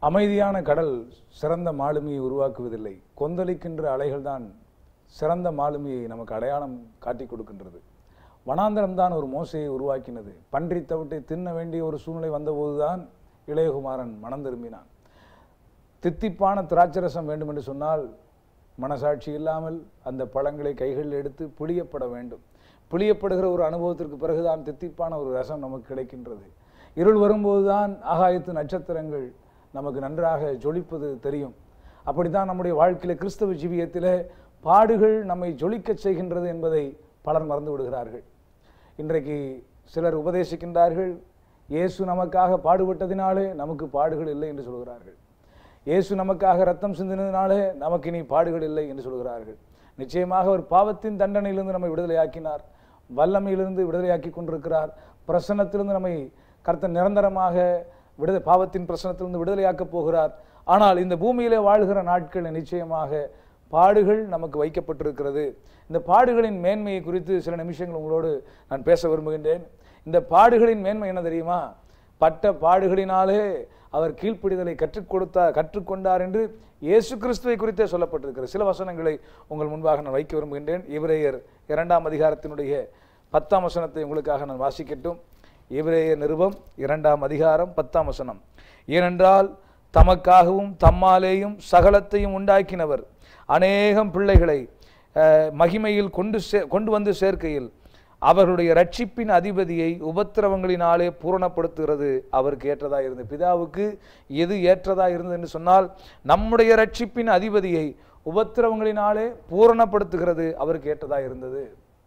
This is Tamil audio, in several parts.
அமைதியான கடல் சிறந்த மாலுமியை உருவாக்குவதில்லை கொந்தளிக்கின்ற அலைகள்தான் சிறந்த மாலுமியை நமக்கு அடையாளம் காட்டி கொடுக்கின்றது வனாந்தரம் தான் ஒரு மோசையை உருவாக்கினது பன்றி தவிட்டை தின்ன வேண்டிய ஒரு சூழ்நிலை வந்தபோதுதான் இளையகுமாரன் மனம் திரும்பினான் தித்திப்பான திராட்சரசம் வேண்டும் என்று சொன்னால் மனசாட்சி இல்லாமல் அந்த பழங்களை கைகளில் எடுத்து புளியப்பட வேண்டும் புளியப்படுகிற ஒரு அனுபவத்திற்கு பிறகுதான் தித்திப்பான ஒரு ரசம் நமக்கு கிடைக்கின்றது இருள் வரும்போதுதான் ஆகாயத்து நட்சத்திரங்கள் நமக்கு நன்றாக ஜொலிப்பது தெரியும் அப்படித்தான் நம்முடைய வாழ்க்கையில கிறிஸ்தவ ஜீவியத்திலே பாடுகள் நம்மை ஜொலிக்கச் செய்கின்றது என்பதை பலர் மறந்து விடுகிறார்கள் இன்றைக்கு சிலர் உபதேசிக்கின்றார்கள் இயேசு நமக்காக பாடுபட்டதினாலே நமக்கு பாடுகள் இல்லை என்று சொல்கிறார்கள் இயேசு நமக்காக ரத்தம் சிந்தினதினாலே நமக்கு இனி பாடுகள் இல்லை என்று சொல்கிறார்கள் நிச்சயமாக அவர் பாவத்தின் தண்டனையிலிருந்து நம்மை விடுதலையாக்கினார் வல்லமையிலிருந்து விடுதலையாக்கி கொண்டிருக்கிறார் பிரசன்னத்திலிருந்து நம்மை கர்த்தர் நிரந்தரமாக விடுதலை பாவத்தின் பிரசனத்திலிருந்து விடுதலையாக்கப் போகிறார் ஆனால் இந்த பூமியிலே வாழ்கிற நாட்கள் நிச்சயமாக பாடுகள் நமக்கு வைக்கப்பட்டிருக்கிறது இந்த பாடுகளின் மேன்மையை குறித்து சில நிமிஷங்கள் உங்களோடு நான் பேச விரும்புகின்றேன் இந்த பாடுகளின் மேன்மை என்ன தெரியுமா பட்ட பாடுகளினாலே அவர் கீழ்ப்பிடிதலை கற்றுக் கொடுத்தார் கற்றுக்கொண்டார் என்று இயேசு கிறிஸ்துவை குறித்தே சொல்லப்பட்டிருக்கிற சில வசனங்களை உங்கள் முன்பாக நான் வைக்க விரும்புகின்றேன் இவரையர் இரண்டாம் அதிகாரத்தினுடைய பத்தாம் வசனத்தை உங்களுக்காக நான் வாசிக்கட்டும் இவரேயர் நிருபம் இரண்டாம் அதிகாரம் பத்தாம் வசனம் ஏனென்றால் தமக்காகவும் தம்மாலேயும் சகலத்தையும் உண்டாக்கினவர் அநேகம் பிள்ளைகளை அஹ், மகிமையில் கொண்டு சே கொண்டு வந்து சேர்க்கையில் அவர்களுடைய ரட்சிப்பின் அதிபதியை உபத்திரவங்களினாலே பூரணப்படுத்துகிறது அவருக்கு ஏற்றதா இருந்தது பிதாவுக்கு எது ஏற்றதா இருந்தது என்று சொன்னால் நம்முடைய ரட்சிப்பின் அதிபதியை உபத்திரவங்களினாலே பூரணப்படுத்துகிறது அவருக்கு ஏற்றதா இருந்தது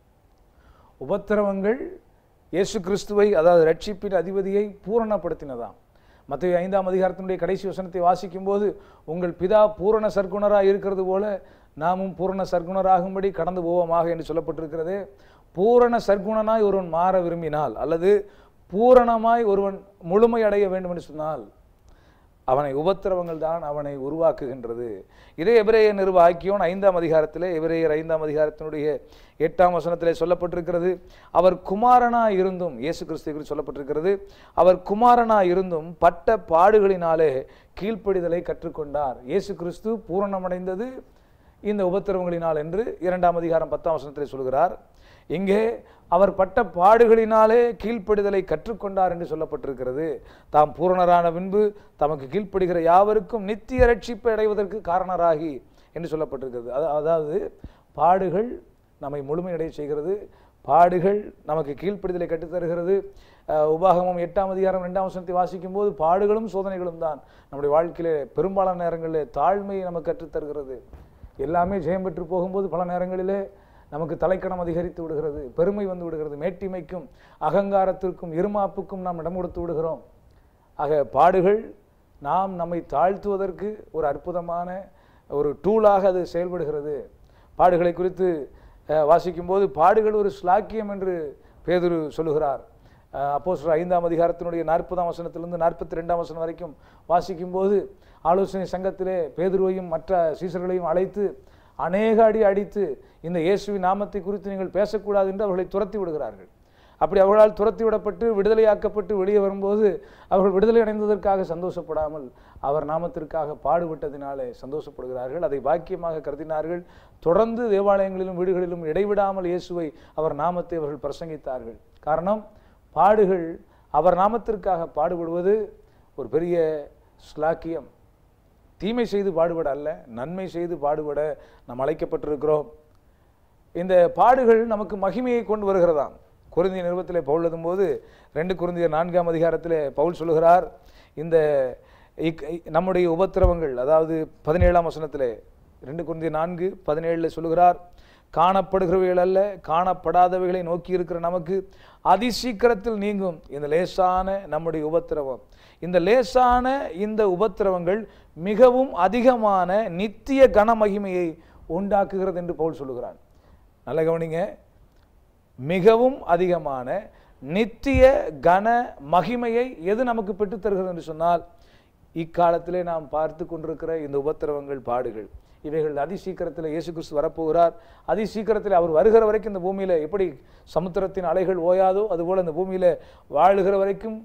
உபத்திரவங்கள் இயேசு கிறிஸ்துவை அதாவது ரட்சிப்பின் அதிபதியை பூரணப்படுத்தினதாம் மத்திய ஐந்தாம் அதிகாரத்தினுடைய கடைசி வசனத்தை வாசிக்கும்போது உங்கள் பிதா பூரண சர்க்குணராக இருக்கிறது போல நாமும் பூரண சர்க்குணராகும்படி கடந்து போவோமாக என்று சொல்லப்பட்டிருக்கிறது பூரண சர்க்குணனாய் ஒருவன் மாற விரும்பினால் அல்லது பூரணமாய் ஒருவன் முழுமை அடைய வேண்டும் என்று சொன்னால் அவனை உபத்திரவங்கள் தான் அவனை உருவாக்குகின்றது இதே எபிரேய நிறுவ ஆக்கியோன் ஐந்தாம் அதிகாரத்திலே எபிரேயர் ஐந்தாம் அதிகாரத்தினுடைய எட்டாம் வசனத்திலே சொல்லப்பட்டிருக்கிறது அவர் குமாரனா இருந்தும் இயேசு கிறிஸ்து குறித்து சொல்லப்பட்டிருக்கிறது அவர் குமாரனா இருந்தும் பட்ட பாடுகளினாலே கீழ்ப்படிதலை கற்றுக்கொண்டார் இயேசு கிறிஸ்து பூரணமடைந்தது இந்த உபத்திரவங்களினால் என்று இரண்டாம் அதிகாரம் பத்தாம் வசனத்திலே சொல்கிறார் இங்கே அவர் பட்ட பாடுகளினாலே கீழ்ப்படிதலை கற்றுக்கொண்டார் என்று சொல்லப்பட்டிருக்கிறது தாம் பூரணரான பின்பு தமக்கு கீழ்ப்படுகிற யாவருக்கும் நித்திய ரட்சிப்பை அடைவதற்கு காரணராகி என்று சொல்லப்பட்டிருக்கிறது அதா- அதாவது பாடுகள் நம்மை முழுமையடைய செய்கிறது பாடுகள் நமக்கு கீழ்ப்படிதலை கற்றுத்தருகிறது அஹ், உபாகமம் எட்டாம் அதிகாரம் ரெண்டாம் வசனத்தை வாசிக்கும் போது பாடுகளும் சோதனைகளும் தான் நம்முடைய வாழ்க்கையிலே பெரும்பாலான நேரங்களிலே தாழ்மையை நமக்கு கற்றுத்தருகிறது எல்லாமே ஜெயம் பெற்று போகும்போது பல நேரங்களிலே நமக்கு தலைக்கணம் அதிகரித்து விடுகிறது பெருமை வந்து விடுகிறது மேட்டிமைக்கும் அகங்காரத்திற்கும் இருமாப்புக்கும் நாம் இடம் கொடுத்து விடுகிறோம் ஆக பாடுகள் நாம் நம்மை தாழ்த்துவதற்கு ஒரு அற்புதமான ஒரு டூலாக அது செயல்படுகிறது பாடுகளை குறித்து அஹ், வாசிக்கும்போது பாடுகள் ஒரு ஸ்லாக்கியம் என்று பேதுரு சொல்லுகிறார் அப்போ ஐந்தாம் அதிகாரத்தினுடைய நாற்பதாம் வசனத்திலிருந்து நாற்பத்தி ரெண்டாம் வசனம் வரைக்கும் வாசிக்கும்போது ஆலோசனை சங்கத்திலே பேதுருவையும் மற்ற சீசர்களையும் அழைத்து அநேக அடி அடித்து இந்த இயேசுவின் நாமத்தை குறித்து நீங்கள் பேசக்கூடாது என்று அவர்களை துரத்தி விடுகிறார்கள் அப்படி அவர்களால் துரத்தி விடப்பட்டு விடுதலையாக்கப்பட்டு வெளியே வரும்போது அவர்கள் விடுதலை அடைந்ததற்காக சந்தோஷப்படாமல் அவர் நாமத்திற்காக பாடுபட்டதினாலே சந்தோஷப்படுகிறார்கள் அதை பாக்கியமாக கருதினார்கள் தொடர்ந்து தேவாலயங்களிலும் வீடுகளிலும் இடைவிடாமல் இயேசுவை அவர் நாமத்தை அவர்கள் பிரசங்கித்தார்கள் காரணம் பாடுகள் அவர் நாமத்திற்காக பாடுபடுவது ஒரு பெரிய ஸ்லாக்கியம் தீமை செய்து பாடுபட அல்ல நன்மை செய்து பாடுபட நாம் அழைக்கப்பட்டிருக்கிறோம் இந்த பாடுகள் நமக்கு மகிமையை கொண்டு வருகிறதாம் குருந்திய நிறுவத்திலே பவுல் எழுதும்போது ரெண்டு குருந்திய நான்காம் அதிகாரத்திலே பவுல் சொல்லுகிறார் இந்த இக்- இ- நம்முடைய உபத்திரவங்கள் அதாவது பதினேழாம் வசனத்திலே ரெண்டு குருந்திய நான்கு பதினேழுல சொல்லுகிறார் காணப்படுகிறவைகள் அல்ல காணப்படாதவைகளை நோக்கி இருக்கிற நமக்கு அதிசீக்கிரத்தில் நீங்கும் இந்த லேசான நம்முடைய உபத்திரவம் இந்த லேசான இந்த உபத்திரவங்கள் மிகவும் அதிகமான நித்திய கனமகிமையை உண்டாக்குகிறது என்று பவுல் சொல்லுகிறான் நல்ல கவனிங்க மிகவும் அதிகமான நித்திய கன மகிமையை எது நமக்கு பெற்றுத் தருகிறது என்று சொன்னால் இக்காலத்திலே நாம் பார்த்து கொண்டிருக்கிற இந்த உபத்திரவங்கள் பாடுகள் இவைகள் அதிசீக்கிரத்தில் இயேசு கிறிஸ்து வரப்போகிறார் அதிசீக்கிரத்தில் அவர் வருகிற வரைக்கும் இந்த பூமியில எப்படி சமுத்திரத்தின் அலைகள் ஓயாதோ அதுபோல இந்த பூமியில வாழுகிற வரைக்கும்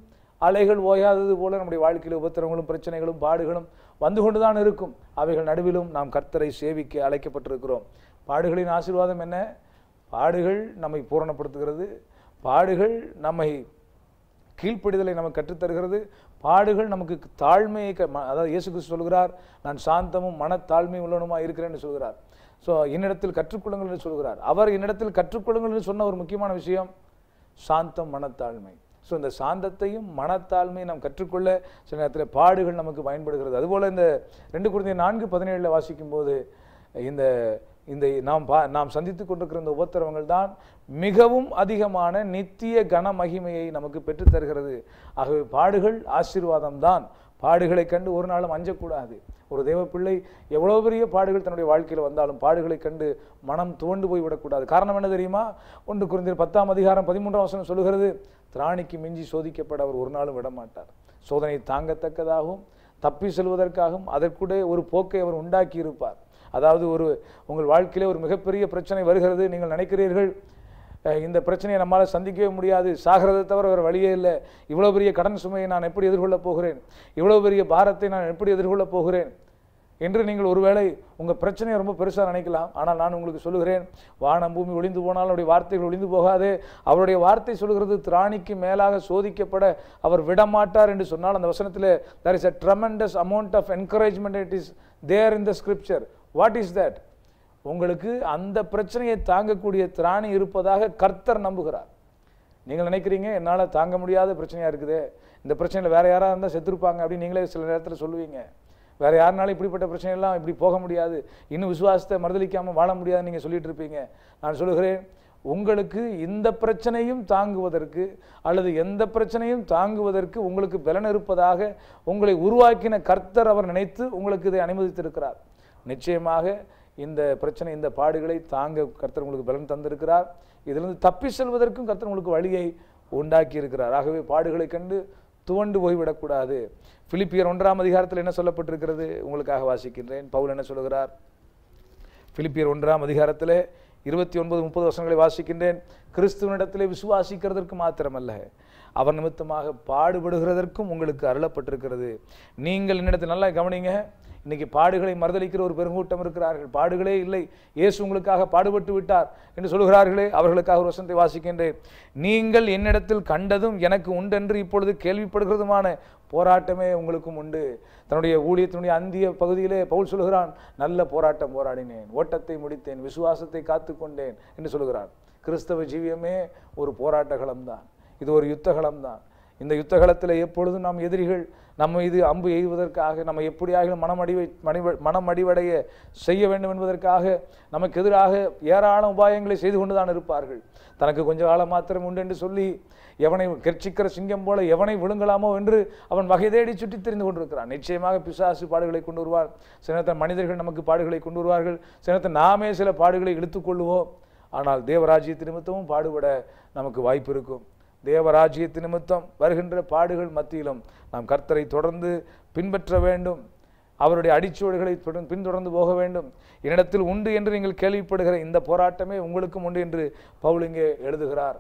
அலைகள் ஓயாதது போல நம்முடைய வாழ்க்கையில் உபத்திரங்களும் பிரச்சனைகளும் பாடுகளும் வந்து கொண்டுதான் இருக்கும் அவைகள் நடுவிலும் நாம் கர்த்தரை சேவிக்க அழைக்கப்பட்டிருக்கிறோம் பாடுகளின் ஆசீர்வாதம் என்ன பாடுகள் நம்மை பூரணப்படுத்துகிறது பாடுகள் நம்மை கீழ்ப்படிதலை நமக்கு கற்றுத்தருகிறது பாடுகள் நமக்கு தாழ்மையை க- ம- அதாவது இயேசு கிறிஸ்து சொல்கிறார் நான் சாந்தமும் மனத்தாழ்மை உள்ளவனுமா இருக்கிறேன்னு சொல்கிறார் ஸோ என்னிடத்தில் கற்றுக்கொள்ளுங்கள் என்று சொல்கிறார் அவர் என்னிடத்தில் கற்றுக்கொள்ளுங்கள் என்று சொன்ன ஒரு முக்கியமான விஷயம் சாந்தம் மனத்தாழ்மை ஸோ இந்த சாந்தத்தையும் மனத்தாழ்மையை நாம் கற்றுக்கொள்ள சில நேரத்தில் பாடுகள் நமக்கு பயன்படுகிறது அதுபோல் இந்த ரெண்டு குழந்தை நான்கு பதினேழில் வாசிக்கும் போது இந்த இந்த நாம் பா நாம் சந்தித்து கொண்டிருக்கிற இந்த உபத்திரவங்கள் தான் மிகவும் அதிகமான நித்திய கன மகிமையை நமக்கு பெற்றுத் தருகிறது ஆகவே பாடுகள் ஆசீர்வாதம் தான் பாடுகளை கண்டு ஒரு நாளும் அஞ்சக்கூடாது ஒரு தேவ பிள்ளை எவ்வளோ பெரிய பாடுகள் தன்னுடைய வாழ்க்கையில் வந்தாலும் பாடுகளை கண்டு மனம் துவண்டு போய் விடக்கூடாது காரணம் என்ன தெரியுமா ஒன்று குறைந்த பத்தாம் அதிகாரம் பதிமூன்றாம் வசனம் சொல்லுகிறது திராணிக்கு மிஞ்சி சோதிக்கப்பட அவர் ஒரு நாளும் விடமாட்டார் சோதனை தாங்கத்தக்கதாகவும் தப்பி செல்வதற்காகவும் அதற்குடைய ஒரு போக்கை அவர் உண்டாக்கி இருப்பார் அதாவது ஒரு உங்கள் வாழ்க்கையிலே ஒரு மிகப்பெரிய பிரச்சனை வருகிறது நீங்கள் நினைக்கிறீர்கள் அஹ், இந்த பிரச்சனையை நம்மால் சந்திக்கவே முடியாது சாகிறதை தவிர வேறு வழியே இல்லை இவ்வளோ பெரிய கடன் சுமையை நான் எப்படி எதிர்கொள்ளப் போகிறேன் இவ்வளோ பெரிய பாரத்தை நான் எப்படி எதிர்கொள்ளப் போகிறேன் என்று நீங்கள் ஒருவேளை உங்கள் பிரச்சனையை ரொம்ப பெருசாக நினைக்கலாம் ஆனால் நான் உங்களுக்கு சொல்லுகிறேன் வானம் பூமி ஒளிந்து போனால் அவருடைய வார்த்தைகள் ஒளிந்து போகாதே அவருடைய வார்த்தை சொல்கிறது திராணிக்கு மேலாக சோதிக்கப்பட அவர் விடமாட்டார் என்று சொன்னால் அந்த வசனத்தில் there is a tremendous amount of encouragement it is there in the scripture what is that உங்களுக்கு அந்த பிரச்சனையை தாங்கக்கூடிய திராணி இருப்பதாக கர்த்தர் நம்புகிறார் நீங்கள் நினைக்கிறீங்க என்னால் தாங்க முடியாத பிரச்சனையாக இருக்குது இந்த பிரச்சனையில் வேற யாராக இருந்தால் செத்துருப்பாங்க அப்படின்னு நீங்களே சில நேரத்தில் சொல்லுவீங்க வேற யாருனாலும் இப்படிப்பட்ட பிரச்சனையெல்லாம் இப்படி போக முடியாது இன்னும் விசுவாசத்தை மறுதளிக்காமல் வாழ முடியாதுன்னு நீங்கள் சொல்லிட்டு இருப்பீங்க நான் சொல்லுகிறேன் உங்களுக்கு இந்த பிரச்சனையும் தாங்குவதற்கு அல்லது எந்த பிரச்சனையும் தாங்குவதற்கு உங்களுக்கு பலன் இருப்பதாக உங்களை உருவாக்கின கர்த்தர் அவர் நினைத்து உங்களுக்கு இதை அனுமதித்திருக்கிறார் நிச்சயமாக இந்த பிரச்சனை இந்த பாடுகளை தாங்க கர்த்தர் உங்களுக்கு பலன் தந்திருக்கிறார் இதிலிருந்து தப்பி செல்வதற்கும் கர்த்தர் உங்களுக்கு வழியை உண்டாக்கி இருக்கிறார் ஆகவே பாடுகளை கண்டு துவண்டு போய்விடக்கூடாது பிலிப்பியர் ஒன்றாம் அதிகாரத்தில் என்ன சொல்லப்பட்டிருக்கிறது உங்களுக்காக வாசிக்கின்றேன் பவுல் என்ன சொல்லுகிறார் பிலிப்பியர் ஒன்றாம் அதிகாரத்திலே இருபத்தி ஒன்பது முப்பது வருஷங்களை வாசிக்கின்றேன் கிறிஸ்துவனிடத்திலே விசுவாசிக்கிறதற்கு மாத்திரமல்ல அவர் நிமித்தமாக பாடுபடுகிறதற்கும் உங்களுக்கு அருளப்பட்டிருக்கிறது நீங்கள் என்னிடத்தில் நல்லா கவனிங்க இன்னைக்கு பாடுகளை மறுதளிக்கிற ஒரு பெருங்கூட்டம் இருக்கிறார்கள் பாடுகளே இல்லை இயேசு உங்களுக்காக பாடுபட்டு விட்டார் என்று சொல்கிறார்களே அவர்களுக்காக ஒரு வசனத்தை வாசிக்கின்றேன் நீங்கள் என்னிடத்தில் கண்டதும் எனக்கு உண்டென்று இப்பொழுது கேள்விப்படுகிறதுமான போராட்டமே உங்களுக்கும் உண்டு தன்னுடைய ஊழியத்தினுடைய அந்திய பகுதியிலே பவுல் சொல்கிறான் நல்ல போராட்டம் போராடினேன் ஓட்டத்தை முடித்தேன் விசுவாசத்தை காத்துக்கொண்டேன் என்று சொல்கிறான் கிறிஸ்தவ ஜீவியமே ஒரு போராட்ட களம்தான் இது ஒரு யுத்த களம்தான் இந்த யுத்த களத்தில் எப்பொழுதும் நாம் எதிரிகள் நம்ம இது அம்பு எய்வதற்காக நம்ம எப்படியாக மனமடிவை மணிவ மனமடிவடைய செய்ய வேண்டும் என்பதற்காக நமக்கு எதிராக ஏராளம் உபாயங்களை செய்து கொண்டு தான் இருப்பார்கள் தனக்கு கொஞ்ச காலம் மாத்திரம் உண்டு என்று சொல்லி எவனை கெர்ச்சிக்கிற சிங்கம் போல எவனை விழுங்கலாமோ என்று அவன் வகை தேடி சுற்றி தெரிந்து கொண்டிருக்கிறான் நிச்சயமாக பிசாசு பாடுகளை கொண்டு வருவார் சில நேரத்தில் மனிதர்கள் நமக்கு பாடுகளை கொண்டு வருவார்கள் சில நேரத்தில் நாமே சில பாடுகளை இழுத்துக்கொள்ளுவோம் ஆனால் தேவராஜ்யத்து நிமித்தமும் பாடுபட நமக்கு வாய்ப்பு இருக்கும் தேவராஜ்யத்து நிமித்தம் வருகின்ற பாடுகள் மத்தியிலும் நாம் கர்த்தரை தொடர்ந்து பின்பற்ற வேண்டும் அவருடைய அடிச்சுவடுகளை தொடர்ந்து பின்தொடர்ந்து போக வேண்டும் என்னிடத்தில் உண்டு என்று நீங்கள் கேள்விப்படுகிற இந்த போராட்டமே உங்களுக்கும் உண்டு என்று பவுல் இங்கே எழுதுகிறார்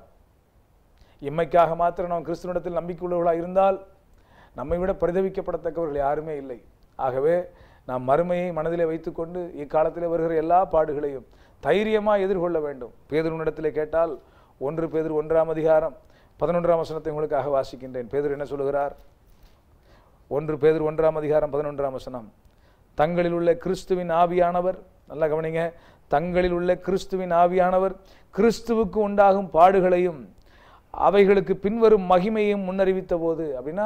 இம்மைக்காக மாத்திரம் நாம் கிறிஸ்துவனிடத்தில் நம்பிக்கையுள்ளவர்களாக இருந்தால் நம்மை விட பரிதவிக்கப்படத்தக்கவர்கள் யாருமே இல்லை ஆகவே நாம் மறுமையை மனதிலே வைத்துக்கொண்டு இக்காலத்திலே வருகிற எல்லா பாடுகளையும் தைரியமாக எதிர்கொள்ள வேண்டும் பேதுருனிடத்திலே கேட்டால் ஒன்று பேதுரு ஒன்றாம் அதிகாரம் பதினொன்றாம் வசனத்தை உங்களுக்காக வாசிக்கின்றேன் பேதுரு என்ன சொல்லுகிறார் ஒன்று பேதுரு ஒன்றாம் அதிகாரம் பதினொன்றாம் வசனம் தங்களில் உள்ள கிறிஸ்துவின் ஆவியானவர் நல்லா கவனிங்க தங்களில் உள்ள கிறிஸ்துவின் ஆவியானவர் கிறிஸ்துவுக்கு உண்டாகும் பாடுகளையும் அவைகளுக்கு பின்வரும் மகிமையும் முன்னறிவித்த போது அப்படின்னா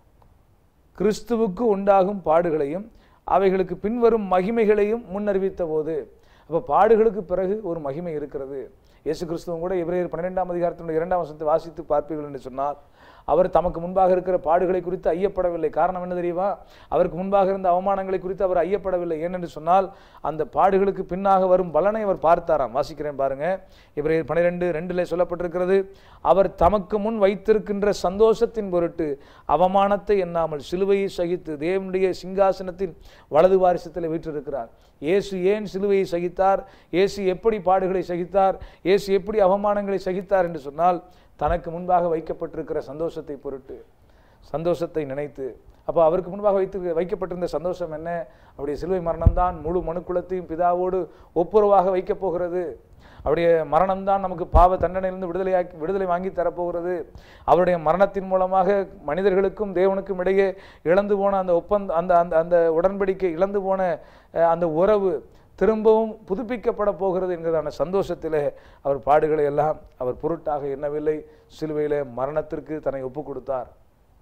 கிறிஸ்துவுக்கு உண்டாகும் பாடுகளையும் அவைகளுக்கு பின்வரும் மகிமைகளையும் முன்னறிவித்த போது அப்போ பாடுகளுக்கு பிறகு ஒரு மகிமை இருக்கிறது இயேசு கிறிஸ்துவும் கூட இவரையர் பன்னிரெண்டாம் அதிகாரத்தினுடைய இரண்டாம் வசனத்தை வாசித்து பார்ப்பீர்கள் என்று சொன்னால் அவர் தமக்கு முன்பாக இருக்கிற பாடுகளை குறித்து ஐயப்படவில்லை காரணம் என்ன தெரியுமா அவருக்கு முன்பாக இருந்த அவமானங்களை குறித்து அவர் ஐயப்படவில்லை ஏனென்று சொன்னால் அந்த பாடுகளுக்கு பின்னாக வரும் பலனை அவர் பார்த்தாராம் வாசிக்கிறேன் பாருங்க இவரே பன்னிரெண்டு ரெண்டில் சொல்லப்பட்டிருக்கிறது அவர் தமக்கு முன் வைத்திருக்கின்ற சந்தோஷத்தின் பொருட்டு அவமானத்தை எண்ணாமல் சிலுவையை சகித்து தேவனுடைய சிங்காசனத்தின் வலது வாரிசத்தில் வீற்றிருக்கிறார் இயேசு ஏன் சிலுவையை சகித்தார் இயேசு எப்படி பாடுகளை சகித்தார் இயேசு எப்படி அவமானங்களை சகித்தார் என்று சொன்னால் தனக்கு முன்பாக வைக்கப்பட்டிருக்கிற சந்தோஷத்தை பொருட்டு சந்தோஷத்தை நினைத்து அப்போ அவருக்கு முன்பாக வைத்து வைக்கப்பட்டிருந்த சந்தோஷம் என்ன அவருடைய சிலுவை மரணம்தான் முழு மனுக்குலத்தையும் பிதாவோடு ஒப்புரவாக வைக்கப் போகிறது அவருடைய மரணம்தான் நமக்கு பாவ தண்டனையிலிருந்து விடுதலையாக்கி விடுதலை வாங்கி தரப்போகிறது அவருடைய மரணத்தின் மூலமாக மனிதர்களுக்கும் தேவனுக்கும் இடையே இழந்து போன அந்த ஒப்பந்த அந்த அந்த அந்த உடன்படிக்கை இழந்து போன அஹ், அந்த உறவு திரும்பவும் புதுப்பிக்கப்பட போகிறது என்கிறதான சந்தோஷத்திலே அவர் பாடுகளை எல்லாம் அவர் பொருட்டாக எண்ணவில்லை சிலுவையிலே மரணத்திற்கு தன்னை ஒப்பு கொடுத்தார்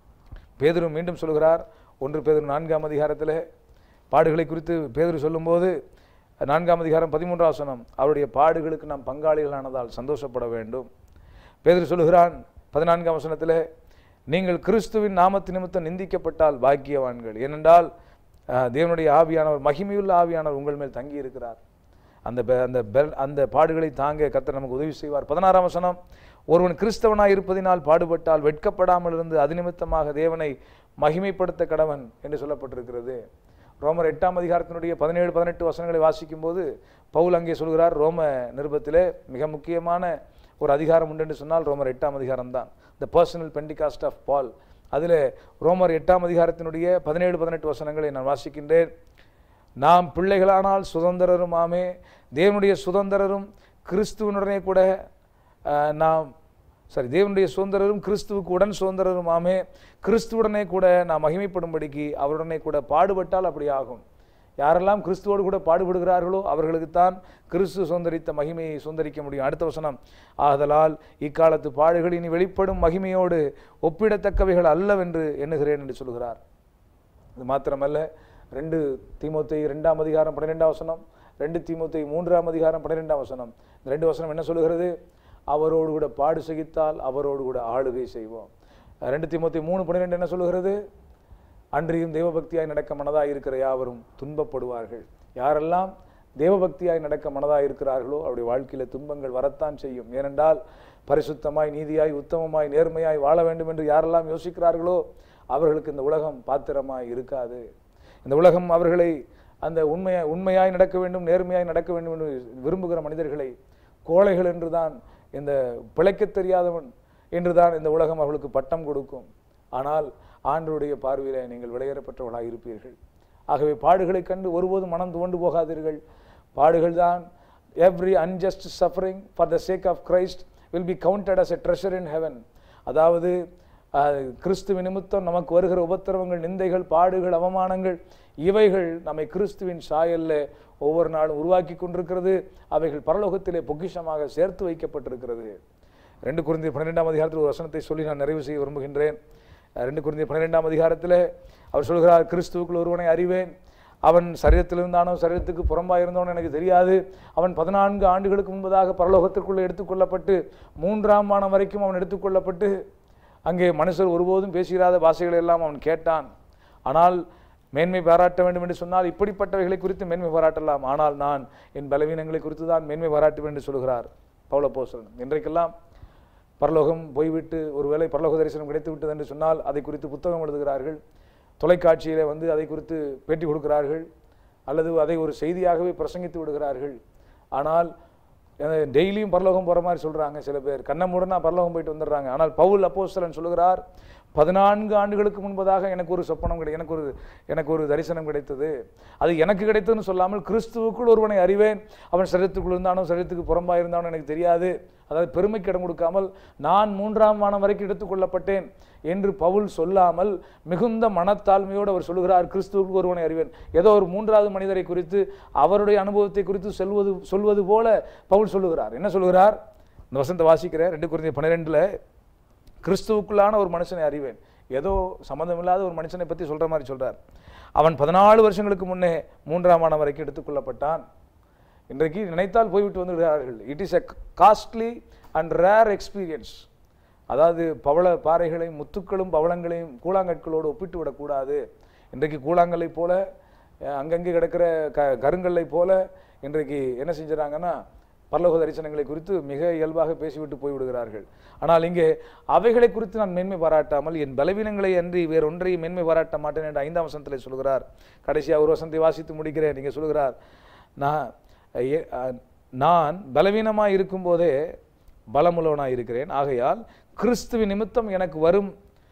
பேதுரு மீண்டும் சொல்கிறார் ஒன்று பேதுரு நான்காம் அதிகாரத்திலே பாடுகளை குறித்து பேதுரு சொல்லும்போது நான்காம் அதிகாரம் பதிமூன்றாம் வசனம் அவருடைய பாடுகளுக்கு நாம் பங்காளிகளானதால் சந்தோஷப்பட வேண்டும் பேதுரு சொல்லுகிறான் பதினான்காம் வசனத்திலே நீங்கள் கிறிஸ்துவின் நாமத்து நிமித்தம் நிந்திக்கப்பட்டால் பாக்கியவான்கள் ஏனென்றால் அஹ், தேவனுடைய ஆவியானவர் மகிமையுள்ள ஆவியானவர் உங்கள் மேல் தங்கி இருக்கிறார் அந்த பெ- அந்த பெல் அந்த பாடுகளை தாங்க கர்த்தர் நமக்கு உதவி செய்வார் பதினாறாம் வசனம் ஒருவன் கிறிஸ்தவனாய் இருப்பதினால் பாடுபட்டால் வெட்கப்படாமல் இருந்து அது நிமித்தமாக தேவனை மகிமைப்படுத்த கடவன் என்று சொல்லப்பட்டிருக்கிறது ரோமர் எட்டாம் அதிகாரத்தினுடைய பதினேழு பதினெட்டு வசனங்களை வாசிக்கும்போது பவுல் அங்கே சொல்கிறார் ரோம நிருபத்திலே மிக முக்கியமான ஒரு அதிகாரம் உண்டு என்று சொன்னால் ரோமர் எட்டாம் அதிகாரம் தான் the personal Pentecost of Paul அதிலே ரோமர் எட்டாம் அதிகாரத்தினுடைய பதினேழு பதினெட்டு வசனங்களை நான் வாசிக்கின்றேன் நாம் பிள்ளைகளானால் சுதந்திரருமாமே தேவனுடைய சுதந்திரரும் கிறிஸ்துவனுடனே கூட அஹ், நாம் சரி தேவனுடைய சுதந்திரரும் கிறிஸ்துவுக்கு உடன் சுதந்திரருமாமே கிறிஸ்துவுடனே கூட நாம் மகிமைப்படும்படிக்கு அவருடனே கூட பாடுபட்டால் அப்படி ஆகும் யாரெல்லாம் கிறிஸ்துவோடு கூட பாடுபடுகிறார்களோ அவர்களுக்குத்தான் கிறிஸ்து சுதந்திரித்த மகிமையை சுதந்திரிக்க முடியும் அடுத்த வசனம் ஆதலால் இக்காலத்து பாடுகள் இனி வெளிப்படும் மகிமையோடு ஒப்பிடத்தக்கவைகள் அல்லவென்று எண்ணுகிறேன் என்று சொல்கிறார் இது மாத்திரமல்ல ரெண்டு தீமோத்தை ரெண்டாம் அதிகாரம் பன்னிரெண்டாம் வசனம் ரெண்டு தீமோத்தை மூன்றாம் அதிகாரம் பன்னிரெண்டாம் வசனம் இந்த ரெண்டு வசனம் என்ன சொல்லுகிறது அவரோடு கூட பாடு சகித்தால் அவரோடு கூட ஆளுகை செய்வோம் ரெண்டு தீமோத்தை மூணு பன்னிரெண்டு என்ன சொல்லுகிறது அன்றியும் தேவபக்தியாய் நடக்க மனதாய் இருக்கிற யாவரும் துன்பப்படுவார்கள் யாரெல்லாம் தேவபக்தியாய் நடக்க மனதாய் இருக்கிறார்களோ அவருடைய வாழ்க்கையில துன்பங்கள் வரத்தான் செய்யும் ஏனென்றால் பரிசுத்தமாய் நீதியாய் உத்தமமாய் நேர்மையாய் வாழ வேண்டும் என்று யாரெல்லாம் யோசிக்கிறார்களோ அவர்களுக்கு இந்த உலகம் பாத்திரமாய் இருக்காது இந்த உலகம் அவர்களை அந்த உண்மையாய் உண்மையாய் நடக்க வேண்டும் நேர்மையாய் நடக்க வேண்டும் என்று விரும்புகிற மனிதர்களை கோழைகள் என்றுதான் இந்த பிழைக்கத் தெரியாதவன் என்றுதான் இந்த உலகம் அவர்களுக்கு பட்டம் கொடுக்கும் ஆனால் ஆண்டவருடைய பார்வையிலே நீங்கள் விளையேறப்பட்டவர்களாக இருப்பீர்கள் ஆகவே பாடுகளைக் கண்டு ஒருபோதும் மனம் துவண்டு போகாதீர்கள் பாடுகள் தான் every unjust suffering for the sake of Christ will be counted as a treasure in heaven அதாவது அஹ், கிறிஸ்துவ நிமித்தம் நமக்கு வருகிற உபத்திரவங்கள் நிந்தைகள் பாடுகள் அவமானங்கள் இவைகள் நம்மை கிறிஸ்துவின் சாயல்ல ஒவ்வொரு நாளும் உருவாக்கி கொண்டிருக்கிறது அவைகள் பரலோகத்திலே பொக்கிஷமாக சேர்த்து வைக்கப்பட்டிருக்கிறது ரெண்டு குருந்தி பன்னிரெண்டாம் அதிகாரத்தில் ஒரு வசனத்தை சொல்லி நான் நிறைவு செய்ய விரும்புகின்றேன் அஹ் ரெண்டு குருந்தி பன்னிரெண்டாம் அதிகாரத்தில் அவர் சொல்கிறார் கிறிஸ்துவுக்குள் ஒருவனை அறிவேன் அவன் சரீரத்தில் இருந்தானோ சரீரத்துக்கு புறம்பாக இருந்தோன்னு எனக்கு தெரியாது அவன் பதினான்கு ஆண்டுகளுக்கு முன்பதாக பரலோகத்திற்குள்ளே எடுத்துக்கொள்ளப்பட்டு மூன்றாம் வானம் வரைக்கும் அவன் எடுத்துக்கொள்ளப்பட்டு அங்கே மனுஷர் ஒருபோதும் பேசுகிறாத பாஷைகளை எல்லாம் அவன் கேட்டான் ஆனால் மேன்மை பாராட்ட வேண்டும் என்று சொன்னால் இப்படிப்பட்டவைகளை குறித்து மேன்மை பாராட்டலாம் ஆனால் நான் என் பலவீனங்களை குறித்து தான் மேன்மை பாராட்டுவேன் என்று சொல்கிறார் பவுலப்போஸ்தலன் இன்றைக்கெல்லாம் பரலோகம் போய்விட்டு ஒருவேளை பரலோக தரிசனம் கிடைத்து விட்டது என்று சொன்னால் அதை குறித்து புத்தகம் எழுதுகிறார்கள் தொலைக்காட்சியிலே வந்து அதை குறித்து பேட்டி கொடுக்கிறார்கள் அல்லது அதை ஒரு செய்தியாகவே பிரசங்கித்து விடுகிறார்கள் ஆனால் டெய்லியும் பரலோகம் போகிற மாதிரி சொல்கிறாங்க சில பேர் கண்ணமுடனா பரலோகம் போயிட்டு வந்துடுறாங்க ஆனால் பவுல் அப்போஸ்தலன் சொல்லுகிறார் பதினான்கு ஆண்டுகளுக்கு முன்பதாக எனக்கு ஒரு சொப்பனம் கிடை எனக்கு ஒரு எனக்கு ஒரு தரிசனம் கிடைத்தது அது எனக்கு கிடைத்ததுன்னு சொல்லாமல் கிறிஸ்துவுக்குள் ஒருவனை அறிவேன் அவன் சரீரத்துக்குள் இருந்தானோ சரீரத்துக்கு புறம்பாக இருந்தானோ எனக்கு தெரியாது அதாவது பெருமைக்கு இடம் கொடுக்காமல் நான் மூன்றாம் வானம் வரைக்கும் எடுத்துக்கொள்ளப்பட்டேன் என்று பவுல் சொல்லாமல் மிகுந்த மனத்தாழ்மையோடு அவர் சொல்லுகிறார் கிறிஸ்துவுக்கு ஒருவனை அறிவேன் ஏதோ ஒரு மூன்றாவது மனிதரை குறித்து அவருடைய அனுபவத்தை குறித்து சொல்வது சொல்வது போல பவுல் சொல்லுகிறார் என்ன சொல்லுகிறார் இந்த வசனத்தை வாசிக்கிறேன் ரெண்டு குறைந்த பன்னிரெண்டில் கிறிஸ்துவுக்குள்ளான ஒரு மனுஷனை அறிவேன் ஏதோ சம்மந்தமில்லாத ஒரு மனுஷனை பற்றி சொல்கிற மாதிரி சொல்றார் அவன் பதினாலு வருஷங்களுக்கு முன்னே மூன்றாம் ஆண்டு வரைக்கும் எடுத்துக்கொள்ளப்பட்டான் இன்றைக்கு நினைத்தால் போய்விட்டு வந்துவிடுகிறார்கள் it is a costly and rare experience அதாவது பவள பாறைகளை முத்துக்களும் பவளங்களையும் கூழாங்கற்களோடு ஒப்பிட்டு விடக்கூடாது இன்றைக்கு கூழாங்கல்லை போல அஹ், அங்கங்கே கிடக்கிற க கருங்கல்லை போல இன்றைக்கு என்ன செஞ்சுறாங்கன்னா பரலோக தரிசனங்களை குறித்து மிக இயல்பாக பேசிவிட்டு போய்விடுகிறார்கள் ஆனால் இங்கே அவைகளை குறித்து நான் மேன்மை பாராட்டாமல் என் பலவீனங்களை அன்றி வேறொன்றையும் மேன்மை பாராட்ட மாட்டேன் என்று ஐந்தாம் வசனத்தில் சொல்கிறார் கடைசியாக ஒரு வசனத்தை வாசித்து முடிக்கிறேன் நீங்க சொல்கிறார் நான் எ- அஹ், நான் பலவீனமாய் இருக்கும்போதே பலமுள்ளவனாய் இருக்கிறேன் ஆகையால் கிறிஸ்துவின் நிமித்தம் எனக்கு வரும்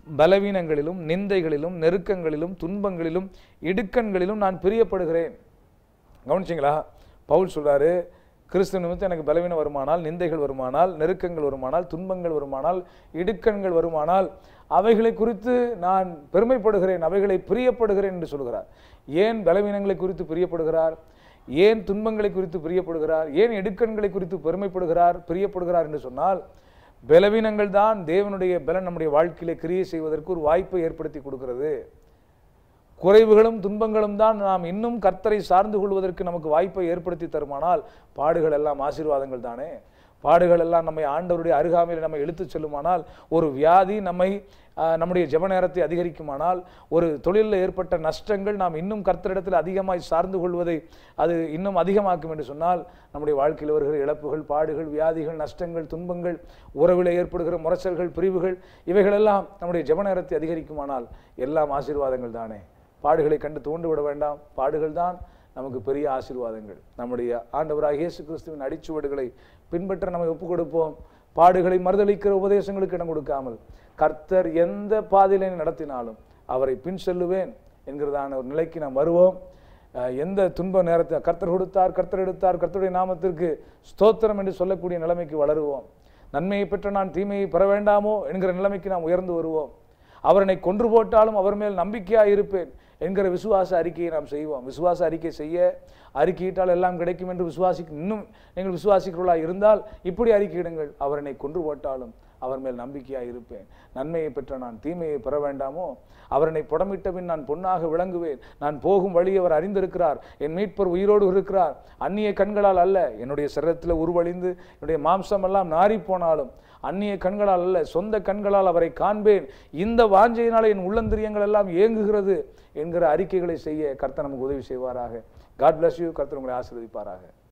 பலவீனங்களிலும் நிந்தைகளிலும் நெருக்கங்களிலும் துன்பங்களிலும் இடுக்கண்களிலும் நான் பிரியப்படுகிறேன் கவனிச்சிங்களா பவுல் சொல்றாரு கிறிஸ்து நிமித்தம் எனக்கு பலவீனம் வருமானால் நிந்தைகள் வருமானால் நெருக்கங்கள் வருமானால் துன்பங்கள் வருமானால் இடுக்கண்கள் வருமானால் அவைகளை குறித்து நான் பெருமைப்படுகிறேன் அவைகளை பிரியப்படுகிறேன் என்று சொல்கிறார் ஏன் பலவீனங்களை குறித்து பிரியப்படுகிறார் ஏன் துன்பங்களை குறித்து பிரியப்படுகிறார் ஏன் இடுக்கண்களை குறித்து பெருமைப்படுகிறார் பிரியப்படுகிறார் என்று சொன்னால் பலவீனங்கள் தான் தேவனுடைய பலன் நம்முடைய வாழ்க்கையிலே கிரியை செய்வதற்கு ஒரு வாய்ப்பை ஏற்படுத்தி கொடுக்கிறது குறைவுகளும் துன்பங்களும் தான் நாம் இன்னும் கர்த்தரை சார்ந்து கொள்வதற்கு நமக்கு வாய்ப்பை ஏற்படுத்தி தருமானால் பாடுகள் எல்லாம் ஆசீர்வாதங்கள் தானே பாடுகள் எல்லாம் நம்மை ஆண்டவருடைய அருகாமையில் நம்மை இழுத்துச் செல்லுமானால் ஒரு வியாதி நம்மை ஆஹ், நம்முடைய ஜெப நேரத்தை அதிகரிக்குமானால் ஒரு தொழிலில் ஏற்பட்ட நஷ்டங்கள் நாம் இன்னும் கர்த்தரிடத்தில் அதிகமாய் சார்ந்து கொள்வதை அது இன்னும் அதிகமாக்கும் என்று சொன்னால் நம்முடைய வாழ்க்கையில் வருகிற இழப்புகள் பாடுகள் வியாதிகள் நஷ்டங்கள் துன்பங்கள் உறவில் ஏற்படுகிற முரசல்கள் பிரிவுகள் இவைகளெல்லாம் நம்முடைய ஜெப நேரத்தை அதிகரிக்குமானால் எல்லாம் ஆசீர்வாதங்கள் தானே பாடுகளை கண்டு தூண்டு விட வேண்டாம் பாடுகள் தான் நமக்கு பெரிய ஆசீர்வாதங்கள் நம்முடைய ஆண்டவராக இயேசு கிறிஸ்துவின் அடிச்சுவடுகளை பின்பற்ற நம்ம ஒப்புக் கொடுப்போம் பாடுகளை மறுதளிக்கிற உபதேசங்களுக்கு இடம் கொடுக்காமல் கர்த்தர் எந்த பாதையிலே நடத்தினாலும் அவரை பின் செல்லுவேன் என்கிறதான ஒரு நிலைக்கு நாம் வருவோம் அஹ் எந்த துன்ப நேரத்தை கர்த்தர் கொடுத்தார் கர்த்தர் எடுத்தார் கர்த்தருடைய நாமத்திற்கு ஸ்தோத்திரம் என்று சொல்லக்கூடிய நிலைமைக்கு வளருவோம் நன்மையை பெற்ற நான் தீமையை பெற வேண்டாமோ என்கிற நிலைமைக்கு நாம் உயர்ந்து வருவோம் அவர் என்னை கொன்று போட்டாலும் அவர் மேல் நம்பிக்கையாக இருப்பேன் என்கிற விசுவாச அறிக்கையை நாம் செய்வோம் விசுவாச அறிக்கை செய்ய அறிக்கையிட்டால் எல்லாம் கிடைக்கும் என்று விசுவாசி இன்னும் நீங்கள் விசுவாசிக்கிறவர்களாக இருந்தால் இப்படி அறிக்கையிடுங்கள் அவர் என்னை கொன்று போட்டாலும் அவர் மேல் நம்பிக்கையாக இருப்பேன் நன்மையை பெற்ற நான் தீமையை பெற வேண்டாமோ அவர் என்னை புடமிட்ட பின் நான் பொன்னாக விளங்குவேன் நான் போகும் வழி அவர் அறிந்திருக்கிறார் என் மீட்பர் உயிரோடு இருக்கிறார் அந்நிய கண்களால் அல்ல என்னுடைய சரீரத்தில் உருவழிந்து என்னுடைய மாம்சம் எல்லாம் நாறி போனாலும் அந்நிய கண்களால் அல்ல சொந்த கண்களால் அவரை காண்பேன் இந்த வாஞ்சையினால் என் உள்ளந்திரியங்கள் எல்லாம் ஏங்குகிறது என்கிற அறிக்கைகளை செய்ய கர்த்தர் நமக்கு உதவி செய்வாராக காட் bless யூ கர்த்தர் உங்களை ஆசீர்வதிப்பாராக